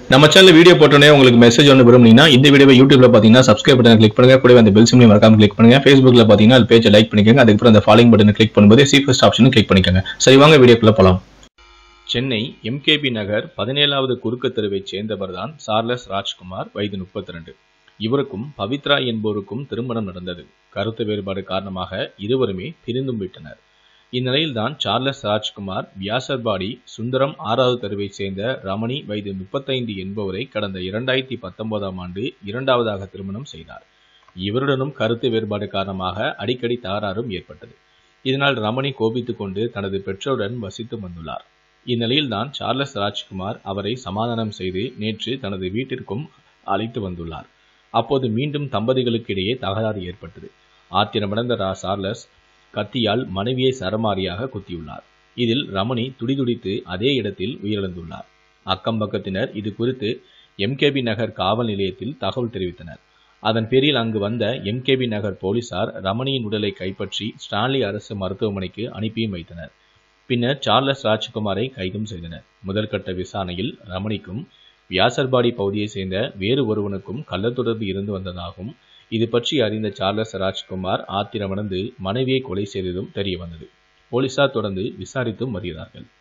நம்ம channel video போட்டோன்னே உங்களுக்கு மெசேஜ் ஒன்று விரும்புனீங்கன்னா இந்த வீடியோவை யூடியூப்ல பார்த்தீங்கன்னா சப்ஸ்கிரைப் பட்டன் கிளிக் பண்ணுங்க கூடவே அந்த பெல் சிம்லையும் மறக்காம கிளிக் பண்ணுங்க ஃபேஸ்புக்ல பார்த்தீங்கன்னா அது பேஜை லைக் பண்ணிக்கோங்க அதுக்கப்புறம் அந்த ஃபாலோயிங் பட்டனை கிளிக் பண்ணும்போது சி ஃபர்ஸ்ட் ஆப்ஷனும் கிளிக் பண்ணிக்கோங்க சரி வாங்க வீடியோக்குள்ள போலாம் சென்னை எம்கேபி நகர் பதினேழாவது குறுக்கு தெருவைச் சேர்ந்தவர்தான் சார்லஸ் ராஜ்குமார் வயது முப்பத்தி ரெண்டு இவருக்கும் பவித்ரா என்போருக்கும் திருமணம் நடந்தது கருத்து வேறுபாடு காரணமாக இருவருமே பிரிந்தும் விட்டனர் இந்நிலையில்தான் சார்லஸ் ராஜ்குமார் வியாசர்பாடி சுந்தரம் ஆறாவது தெருவைச் சேர்ந்த ரமணி வயது முப்பத்தைந்து என்பவரை கடந்த இரண்டாயிரத்தி பத்தொன்பதாம் ஆண்டு இரண்டாவதாக திருமணம் செய்தார் இவருடனும் கருத்து வேறுபாடு காரணமாக அடிக்கடி தகராறும் ஏற்பட்டது இதனால் ரமணி கோபித்துக் கொண்டு தனது பெற்றோருடன் வசித்து வந்துள்ளார் இந்நிலையில்தான் சார்லஸ் ராஜ்குமார் அவரை சமாதானம் செய்து நேற்று தனது வீட்டிற்கும் அழைத்து வந்துள்ளார் அப்போது மீண்டும் தம்பதிகளுக்கு இடையே தகராறு ஏற்பட்டது ஆத்திரமடைந்த ரா சார்லஸ் கத்தியால் மனைவியை சரமாரியாக குத்தியுள்ளார் இதில் ரமணி துடிதுடித்து அதே இடத்தில் உயிரிழந்துள்ளார் அக்கம் பக்கத்தினர் இது குறித்து எம்கேபி நகர் காவல் நிலையத்தில் தகவல் தெரிவித்தனர் அதன் பேரில் அங்கு வந்த எம்கேபி நகர் போலீசார் ரமணியின் உடலை கைப்பற்றி ஸ்டான்லி அரசு மருத்துவமனைக்கு அனுப்பியும் வைத்தனர் பின்னர் சார்லஸ் ராஜ்குமாரை கைதும் செய்தனர் முதல்கட்ட விசாரணையில் ரமணிக்கும் வியாசர்பாடி பகுதியைச் சேர்ந்த வேறு ஒருவனுக்கும் கள்ளத்தொடர்பு இருந்து வந்ததாகவும் இது பற்றி அறிந்த சார்லஸ் ராஜ்குமார் ஆத்திரமடைந்து மனைவியை கொலை செய்ததும் தெரிய வந்தது போலீசார் தொடர்ந்து விசாரித்தும் வருகிறார்கள்